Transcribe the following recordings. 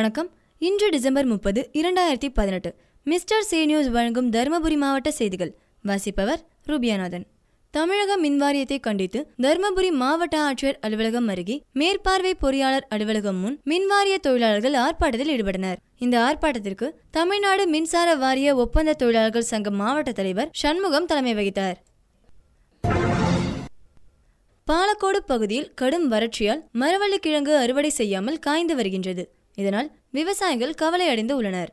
வணக்கம் இன்று டிசம்பர் முப்பது இரண்டாயிரத்தி பதினெட்டு மிஸ்டர் சே நியூஸ் வழங்கும் தருமபுரி மாவட்ட செய்திகள் வாசிப்பவர் ரூபியாநாதன் தமிழக மின்வாரியத்தை கண்டித்து தருமபுரி மாவட்ட ஆட்சியர் அலுவலகம் அருகே மேற்பார்வை பொறியாளர் அலுவலகம் முன் மின்வாரிய தொழிலாளர்கள் ஆர்ப்பாட்டத்தில் ஈடுபட்டனர் இந்த ஆர்ப்பாட்டத்திற்கு தமிழ்நாடு மின்சார வாரிய ஒப்பந்த தொழிலாளர்கள் சங்க மாவட்ட தலைவர் சண்முகம் தலைமை வகித்தார் பாலக்கோடு பகுதியில் கடும் வறட்சியால் மரவள்ளி கிழங்கு அறுவடை செய்யாமல் காய்ந்து வருகின்றது இதனால் விவசாயிகள் கவலையடைந்து உள்ளனர்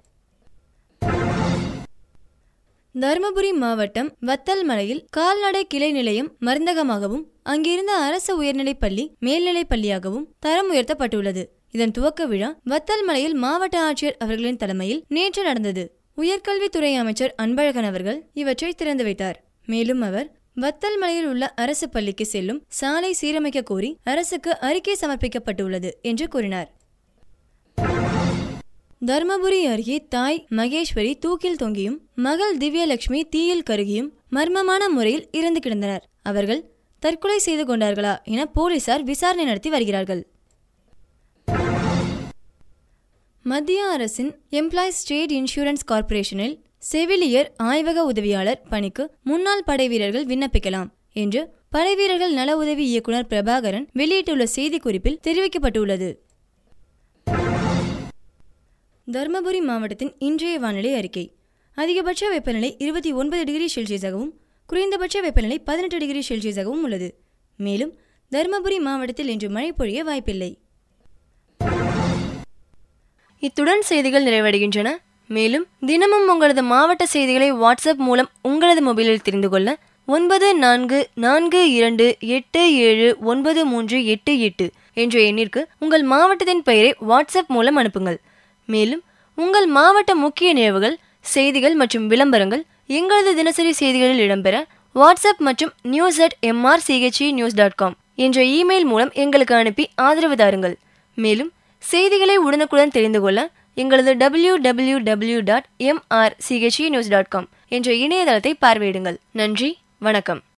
தருமபுரி மாவட்டம் வத்தல் மலையில் கால்நடை கிளை நிலையம் மருந்தகமாகவும் அங்கிருந்த அரசு உயர்நிலைப் பள்ளி மேல்நிலைப் பள்ளியாகவும் தரம் உயர்த்தப்பட்டுள்ளது இதன் துவக்க விழா வத்தல் மலையில் மாவட்ட ஆட்சியர் அவர்களின் தலைமையில் நேற்று நடந்தது உயர்கல்வித்துறை அமைச்சர் அன்பழகன் அவர்கள் இவற்றை திறந்து வைத்தார் மேலும் அவர் வத்தல் மலையில் உள்ள அரசு பள்ளிக்கு செல்லும் சாலை சீரமைக்க கோரி அரசுக்கு அறிக்கை சமர்ப்பிக்கப்பட்டுள்ளது என்று கூறினார் தர்மபுரி அருகே தாய் மகேஸ்வரி தூக்கில் தொங்கியும் மகள் திவ்யலட்சுமி தீயில் கருகியும் மர்மமான முறையில் இறந்து கிடந்தனர் அவர்கள் தற்கொலை செய்து கொண்டார்களா என போலீசார் விசாரணை நடத்தி வருகிறார்கள் மத்திய அரசின் எம்ப்ளாய்ஸ் ஸ்டேட் இன்சூரன்ஸ் கார்ப்பரேஷனில் செவிலியர் ஆய்வக உதவியாளர் பணிக்கு முன்னாள் படை வீரர்கள் விண்ணப்பிக்கலாம் என்று படைவீரர்கள் நல உதவி இயக்குனர் பிரபாகரன் வெளியிட்டுள்ள செய்திக்குறிப்பில் தெரிவிக்கப்பட்டுள்ளது தர்மபுரி மாவட்டத்தின் இன்றைய வானிலை அறிக்கை அதிகபட்ச வெப்பநிலை இருபத்தி ஒன்பது டிகிரி செல்சியஸாகவும் குறைந்தபட்ச வெப்பநிலை பதினெட்டு டிகிரி செல்சியஸாகவும் உள்ளது மேலும் தர்மபுரி மாவட்டத்தில் இன்று மழை பொழிய வாய்ப்பில்லை இத்துடன் செய்திகள் நிறைவடைகின்றன மேலும் தினமும் உங்களது மாவட்ட செய்திகளை வாட்ஸ்அப் மூலம் உங்களது மொபைலில் தெரிந்து கொள்ள ஒன்பது நான்கு நான்கு இரண்டு எட்டு ஏழு ஒன்பது மூன்று எட்டு எட்டு என்ற எண்ணிற்கு உங்கள் மாவட்டத்தின் பெயரை வாட்ஸ்அப் மூலம் அனுப்புங்கள் மேலும் உங்கள் மாவட்ட முக்கிய நிகழ்வுகள் செய்திகள் மற்றும் விளம்பரங்கள் எங்களது தினசரி செய்திகளில் இடம்பெற வாட்ஸ்அப் மற்றும் news at MR CHE news dot com என்ற இமெயில் மூலம் எங்களுக்கு அனுப்பி ஆதரவு தாருங்கள் மேலும் செய்திகளை உடனுக்குடன் தெரிந்து கொள்ள எங்களது W W W dot MR CHE news dot com என்ற இணையதளத்தை பார்வையிடுங்கள் நன்றி வணக்கம்